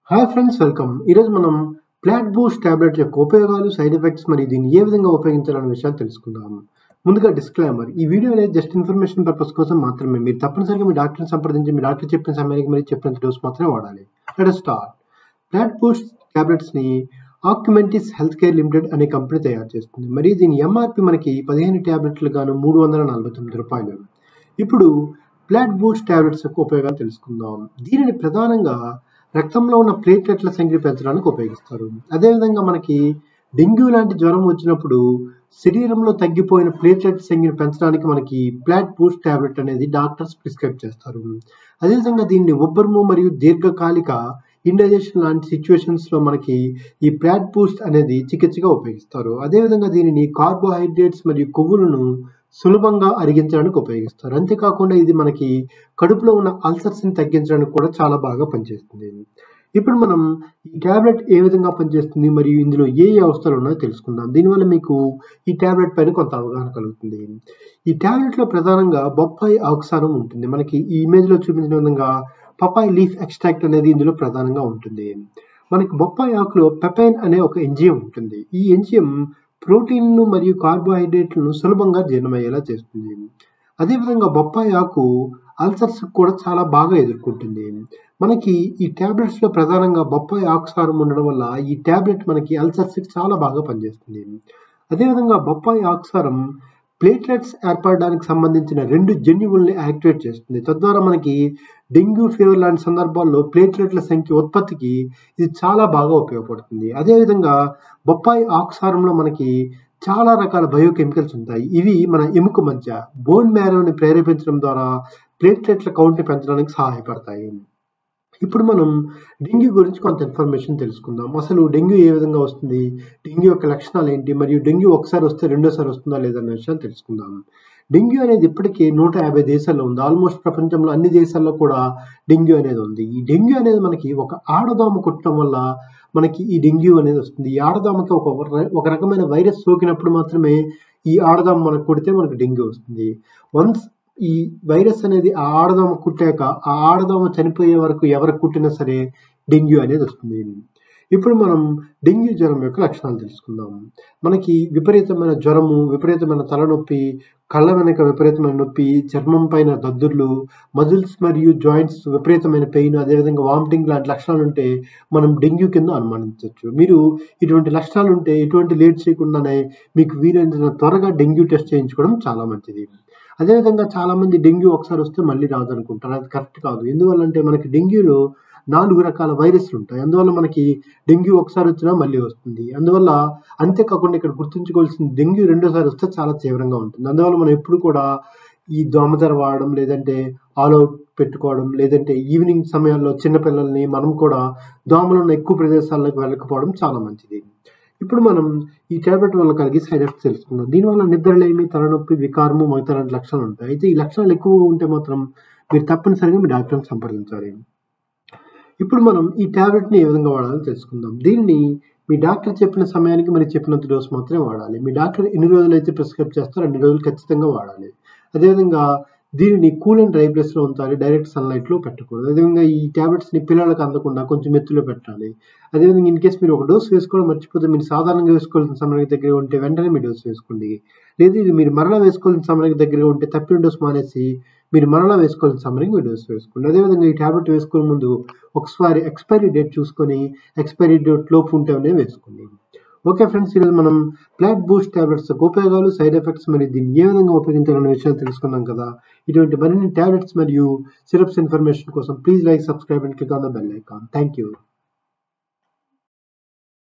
hi friends welcome ఈరోజు మనం Platboost tablet యొక్క ఉపయోగాలు సైడ్ ఎఫెక్ట్స్ మరియు దీన్ని ఏ విధంగా ఉపయోగించాలనే విషయాలు తెలుసుకుందాం ముందుగా డిస్క్లైమర్ ఈ వీడియో అనేది జస్ట్ ఇన్ఫర్మేషన్ పర్పస్ కోసం మాత్రమే మీరు తప్పనిసరిగా మీ డాక్టర్ని సంప్రదించి మీ డాక్టర్ చెప్పిన సమయానికి మరియు చెప్పినంత డోస్ మాత్రమే వాడాలి let start Platboost tablets ని ఆక్యుమెంటిస్ హెల్త్ కేర్ లిమిటెడ్ అనే కంపెనీ తయారు చేస్తుంది మరియు దీని ఎంఆర్పి మనకి పదిహేను టాబ్లెట్లు గాను మూడు వందల నలభై తొమ్మిది రూపాయలు ఇప్పుడు ప్లాట్ బూస్ట్ టాబ్లెట్స్ యొక్క ఉపయోగాలు తెలుసుకుందాం దీనిని ప్రధానంగా రక్తంలో ఉన్న ప్లేట్లెట్ల సంఖ్య పెంచడానికి ఉపయోగిస్తారు అదేవిధంగా మనకి డెంగ్యూ లాంటి జ్వరం వచ్చినప్పుడు శరీరంలో తగ్గిపోయిన ప్లేట్లెట్ సంఖ్యను పెంచడానికి మనకి ప్లాట్ బూస్ట్ టాబ్లెట్ అనేది డాక్టర్స్ ప్రిస్క్రైబ్ చేస్తారు అదేవిధంగా దీన్ని ఉబ్బరము మరియు దీర్ఘకాలిక ఇండైజెషన్ లాంటి సిచ్యువేషన్స్ లో మనకి ఈ ప్లాట్ బూస్ట్ అనేది చికిత్సగా ఉపయోగిస్తారు అదేవిధంగా దీనిని కార్బోహైడ్రేట్స్ మరియు కొవ్వులను సులభంగా అరిగించడానికి ఉపయోగిస్తారు అంతేకాకుండా ఇది మనకి కడుపులో ఉన్న అల్సర్స్ ని తగ్గించడానికి కూడా చాలా బాగా పనిచేస్తుంది ఇప్పుడు మనం ఈ టాబ్లెట్ ఏ విధంగా పనిచేస్తుంది మరియు ఇందులో ఏ ఏ అవస్థలు ఉన్నాయో తెలుసుకుందాం దీనివల్ల మీకు ఈ టాబ్లెట్ పైన కొంత అవగాహన కలుగుతుంది ఈ టాబ్లెట్ లో ప్రధానంగా బొప్పాయి ఆక్సారం ఉంటుంది మనకి ఈ ఇమేజ్ లో చూపించిన విధంగా పపాయి లీఫ్ ఎక్స్ట్రాక్ట్ అనేది ఇందులో ప్రధానంగా ఉంటుంది మనకి బొప్పాయి ఆకులో పెపైన్ అనే ఒక ఎంజియం ఉంటుంది ఈ ఎంజియం ప్రోటీన్ను మరియు కార్బోహైడ్రేట్లను సులభంగా జీర్ణమయ్యేలా చేస్తుంది అదేవిధంగా బొప్పాయి ఆకు అల్సర్స్ కూడా చాలా బాగా ఎదుర్కొంటుంది మనకి ఈ టాబ్లెట్స్ లో ప్రధానంగా బొప్పాయి ఆకుసారం ఉండడం వల్ల ఈ టాబ్లెట్ మనకి అల్సర్స్ చాలా బాగా పనిచేస్తుంది అదేవిధంగా బొప్పాయి ఆకుసారం ప్లేట్లెట్స్ ఏర్పడడానికి సంబంధించిన రెండు జన్యువుల్ని యాక్టివేట్ చేస్తుంది తద్వారా మనకి డెంగ్యూ ఫీవర్ లాంటి సందర్భాల్లో ప్లేట్లెట్ల సంఖ్య ఉత్పత్తికి ఇది చాలా బాగా ఉపయోగపడుతుంది అదేవిధంగా బొప్పాయి ఆకుసారంలో మనకి చాలా రకాల బయోకెమికల్స్ ఉంటాయి ఇవి మన ఎముక మధ్య బోన్ మ్యారోని ప్రేరేపించడం ద్వారా ప్లేట్లెట్ల కౌంట్ని పెంచడానికి సహాయపడతాయి ఇప్పుడు మనం డెంగ్యూ గురించి కొంత ఇన్ఫర్మేషన్ తెలుసుకుందాం అసలు డెంగ్యూ ఏ విధంగా వస్తుంది డెంగ్యూ యొక్క లక్షణాలు ఏంటి మరియు డెంగ్యూ ఒకసారి వస్తే రెండోసారి వస్తుందా లేదన్న విషయాలు తెలుసుకుందాం డెంగ్యూ అనేది ఇప్పటికీ నూట యాభై దేశాల్లో ఉంది ఆల్మోస్ట్ ప్రపంచంలో అన్ని దేశాల్లో కూడా డెంగ్యూ అనేది ఉంది ఈ డెంగ్యూ అనేది మనకి ఒక ఆడదోమ కుట్టడం వల్ల మనకి ఈ డెంగ్యూ అనేది వస్తుంది ఈ ఆడదోమకి ఒక ఒక రకమైన వైరస్ సోకినప్పుడు మాత్రమే ఈ ఆడదోమ మనకు కుడితే మనకు డెంగ్యూ వస్తుంది వన్స్ ఈ వైరస్ అనేది ఆ ఆడదోమ కుట్టాక ఆ ఆడదోమ చనిపోయే వరకు ఎవరికి కుట్టినా సరే డెంగ్యూ అనేది వస్తుంది ఇప్పుడు మనం డెంగ్యూ జ్వరం యొక్క లక్షణాలు తెలుసుకుందాం మనకి విపరీతమైన జ్వరము విపరీతమైన తలనొప్పి కళ్ళ వెనక విపరీతమైన నొప్పి చర్మం పైన దద్దుర్లు మజిల్స్ మరియు జాయింట్స్ విపరీతమైన పెయిన్ అదేవిధంగా వామిటింగ్ లాంటి లక్షణాలు ఉంటే మనం డెంగ్యూ కింద అనుమానించవచ్చు మీరు ఇటువంటి లక్షణాలు ఉంటే ఎటువంటి లేట్ చేయకుండానే మీకు వీలైనంత త్వరగా డెంగ్యూ టెస్ట్ చేయించుకోవడం చాలా మంచిది అదేవిధంగా చాలా మంది డెంగ్యూ ఒకసారి వస్తే మళ్ళీ రాదు అనుకుంటారు అది కరెక్ట్ కాదు ఎందువల్లంటే మనకి డెంగ్యూలో నాలుగు రకాల వైరస్లు ఉంటాయి అందువల్ల మనకి డెంగ్యూ ఒకసారి వచ్చినా మళ్ళీ వస్తుంది అందువల్ల అంతేకాకుండా ఇక్కడ గుర్తుంచుకోవాల్సింది డెంగ్యూ రెండోసారి వస్తే చాలా తీవ్రంగా ఉంటుంది అందువల్ల మనం ఎప్పుడు కూడా ఈ దోమతెర వాడడం లేదంటే ఆల్ అవుట్ పెట్టుకోవడం లేదంటే ఈవినింగ్ సమయాల్లో చిన్నపిల్లల్ని మనం కూడా దోమలు ఉన్న ఎక్కువ ప్రదేశాల్లోకి వెళ్ళకపోవడం చాలా మంచిది ఇప్పుడు మనం ఈ టాబ్లెట్ వల్ల కలిగే సైడ్ ఎఫెక్ట్స్ తెలుసుకుందాం దీనివల్ల నిద్రలేమి తలనొప్పి వికారము మిగతా లక్షణాలు ఉంటాయి అయితే ఈ లక్షణాలు ఎక్కువగా ఉంటే మాత్రం మీరు తప్పనిసరిగా మీ డాక్టర్ని సంప్రదించాలి ఇప్పుడు మనం ఈ టాబ్లెట్ని ఏ విధంగా వాడాలో తెలుసుకుందాం దీన్ని మీ డాక్టర్ చెప్పిన సమయానికి మరి చెప్పినంత డోస్ మాత్రమే వాడాలి మీ డాక్టర్ ఎన్ని రోజులు అయితే ప్రిస్క్రైబ్ చేస్తారో అన్ని రోజులు ఖచ్చితంగా వాడాలి అదేవిధంగా దీనిని కూల్ అండ్ డ్రై ప్లేస్లో ఉంచాలి డైరెక్ట్ సన్లైట్లో పెట్టకూడదు అదేవిధంగా ఈ ట్యాబ్లెట్స్ని పిల్లలకు అందకుండా కొంచెం ఎత్తులో పెట్టాలి అదేవిధంగా ఇన్ కేస్ మీరు ఒక డోస్ వేసుకోవడం మర్చిపోతే మీరు సాధారణంగా వేసుకోవాల్సిన సమయానికి దగ్గర ఉంటే వెంటనే మీరు డోస్ వేసుకోండి లేదు ఇది మీరు మరలా వేసుకోవాల్సిన సమయానికి దగ్గర ఉంటే తప్పిన డోస్ మానేసి మీరు మరలా వేసుకోవాల్సిన సమయానికి మీరు డోస్ వేసుకోండి అదేవిధంగా ఈ ట్యాబ్లెట్ వేసుకునే ముందు ఒకసారి ఎక్స్పైరీ డేట్ చూసుకొని ఎక్స్పైరీ డేట్ లోపు ఉంటేనే వేసుకోండి ఓకే ఫ్రెండ్స్ ఈరోజు మనం ప్లాట్ బూస్ట్ టాబ్లెట్స్ ఉపయోగాలు సైడ్ ఎఫెక్ట్స్ మరియు దీన్ని ఏ విధంగా ఉపయోగించాలనే విషయాలు తెలుసుకున్నాం కదా ఇటువంటి మరిన్ని టాబ్లెట్స్ మరియు సిరప్స్ ఇన్ఫర్మేషన్ కోసం please like subscribe and click on the bell icon thank you